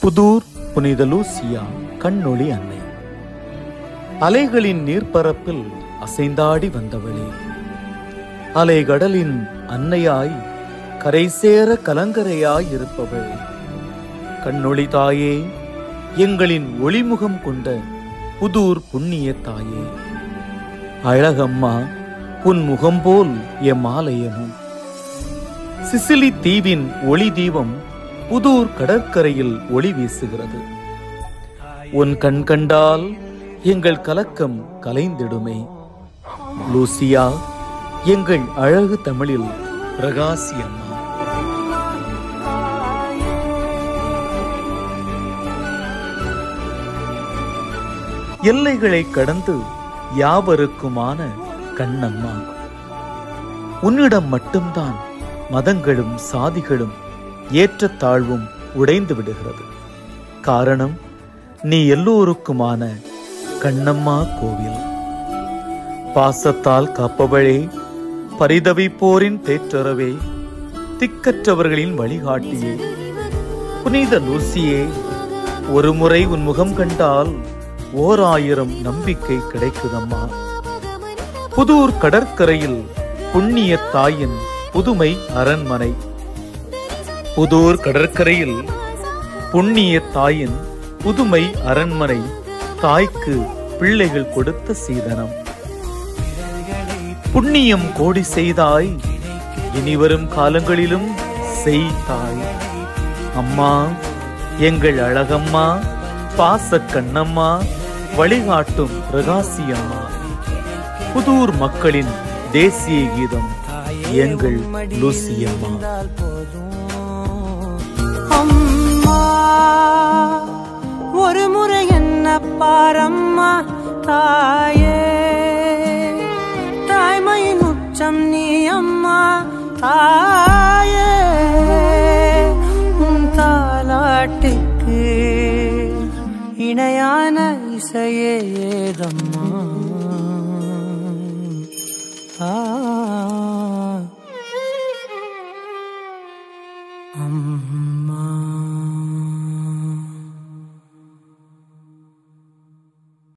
புதூர் புனித லூசியா கண்ணொளி அன்னை அலைகளின் நீர்ப்பரப்பில் அசைந்தாடி வந்தவளே அலைகடலின் அன்னையாய் கரைசேர கலங்கரையாய் இருப்பவள் கண்ணொளி தாயே எங்களின் ஒளிமுகம் கொண்ட புதூர் புண்ணிய தாயே அழகம்மா உன் முகம் போல் எம் ஆலயமும் சிசிலி தீவின் ஒளி தீபம் புதூர் கடற்கரையில் ஒளி வீசுகிறது உன் கண் கண்டால் எங்கள் கலக்கம் கலைந்திடுமே லூசியா எங்கள் அழகு தமிழில் பிரகாசி அம்மா எல்லைகளை கடந்து யாவருக்குமான கண்ணம்மா உன்னிடம் மட்டும்தான் மதங்களும் சாதிகளும் ஏற்றத்தாழ்வும் உடைந்து விடுகிறது காரணம் நீ எல்லோருக்குமான கண்ணம்மா கோவில் பாசத்தால் காப்பவளே பரிதவிப்போரின் தேற்றரவே திக்கற்றவர்களின் வழிகாட்டியே புனித லூசியே ஒருமுறை உன் முகம் கண்டால் ஓர் ஆயிரம் நம்பிக்கை கிடைக்குதம்மா புதூர் கடற்கரையில் புண்ணிய தாயின் புதுமை அரண்மனை புதூர் கடற்கரையில் புண்ணிய தாயின் புதுமை அரண்மனை தாய்க்கு பிள்ளைகள் கொடுத்த சீதனம் புண்ணியம் கோடி செய்தாய் இனிவரும் காலங்களிலும் செய்தாய் அம்மா எங்கள் அழகம்மா பாச கண்ணம்மா வழிகாட்டும் பிரகாசியம்மா புதூர் மக்களின் தேசிய கீதம் எங்கள் லூசியம்மா அம்மா ஒரு முறை என்ன பாரம்மா தாயே தாய்மையின் உச்சம் நீ அம்மா தாயே உன் தாலாட்டுக்கு இணையான இசையே ஏதம்மா தாயே